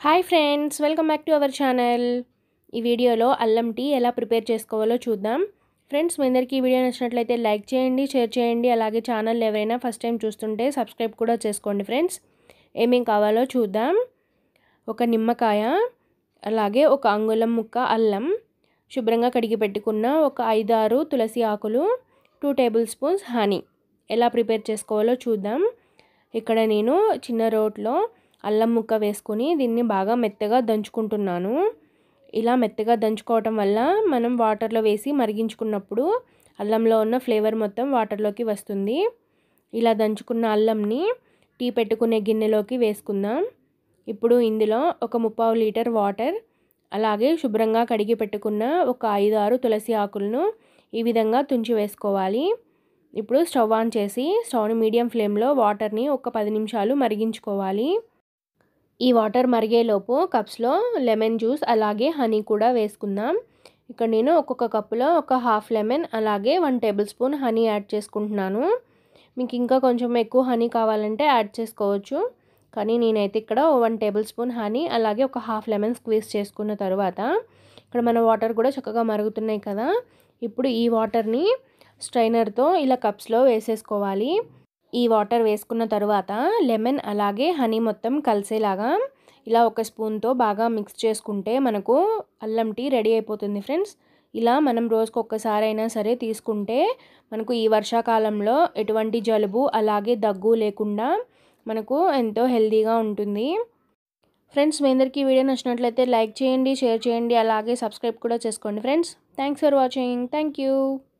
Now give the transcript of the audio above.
hi friends welcome back to our channel ఈ వీడియోలో అల్లం టీ ఎలా ప్రిపేర్ చేసుకోవాలో చూద్దాం ఫ్రెండ్స్ మీ అందరికీ ఈ వీడియో నచ్చినట్లయితే లైక్ చేయండి షేర్ చేయండి అలాగే ఛానల్ ఎవరైనా ఫస్ట్ టైం చూస్తుంటే సబ్స్క్రైబ్ కూడా చేసుకోండి ఫ్రెండ్స్ ఏమేం కావాలో చూద్దాం ఒక నిమ్మకాయ అలాగే ఒక అంగుళం ముక్క అల్లం శుభ్రంగా కడిగి పెట్టుకున్న ఒక ఐదారు తులసి ఆకులు టూ టేబుల్ స్పూన్స్ హనీ ఎలా ప్రిపేర్ చేసుకోవాలో చూద్దాం ఇక్కడ నేను చిన్న రోట్లో అల్లం ముక్క వేసుకొని దీన్ని బాగా మెత్తగా దంచుకుంటున్నాను ఇలా మెత్తగా దంచుకోవటం వల్ల మనం వాటర్లో వేసి మరిగించుకున్నప్పుడు అల్లంలో ఉన్న ఫ్లేవర్ మొత్తం వాటర్లోకి వస్తుంది ఇలా దంచుకున్న అల్లంని టీ పెట్టుకునే గిన్నెలోకి వేసుకుందాం ఇప్పుడు ఇందులో ఒక ముప్పావు లీటర్ వాటర్ అలాగే శుభ్రంగా కడిగి పెట్టుకున్న ఒక ఐదు ఆరు తులసి ఆకులను ఈ విధంగా తుంచి వేసుకోవాలి ఇప్పుడు స్టవ్ ఆన్ చేసి స్టవ్ని మీడియం ఫ్లేమ్లో వాటర్ని ఒక పది నిమిషాలు మరిగించుకోవాలి ఈ వాటర్ మరిగేలోపు కప్స్లో లెమన్ జ్యూస్ అలాగే హనీ కూడా వేసుకుందాం ఇక్కడ నేను ఒక్కొక్క కప్పులో ఒక హాఫ్ లెమన్ అలాగే one tablespoon honey add చేసుకుంటున్నాను మీకు ఇంకా కొంచెం ఎక్కువ హనీ కావాలంటే యాడ్ చేసుకోవచ్చు కానీ నేనైతే ఇక్కడ వన్ టేబుల్ స్పూన్ హనీ అలాగే ఒక హాఫ్ లెమన్ స్క్వీజ్ చేసుకున్న తర్వాత ఇక్కడ మన వాటర్ కూడా చక్కగా మరుగుతున్నాయి కదా ఇప్పుడు ఈ వాటర్ని స్ట్రైనర్తో ఇలా కప్స్లో వేసేసుకోవాలి ఈ వాటర్ వేసుకున్న తర్వాత లెమన్ అలాగే హనీ మొత్తం కలిసేలాగా ఇలా ఒక స్పూన్తో బాగా మిక్స్ చేసుకుంటే మనకు అల్లం టీ రెడీ అయిపోతుంది ఫ్రెండ్స్ ఇలా మనం రోజుకు ఒక్కసారి అయినా సరే తీసుకుంటే మనకు ఈ వర్షాకాలంలో ఎటువంటి జలుబు అలాగే దగ్గు లేకుండా మనకు ఎంతో హెల్తీగా ఉంటుంది ఫ్రెండ్స్ మీ అందరికీ వీడియో నచ్చినట్లయితే లైక్ చేయండి షేర్ చేయండి అలాగే సబ్స్క్రైబ్ కూడా చేసుకోండి friends thanks for watching thank you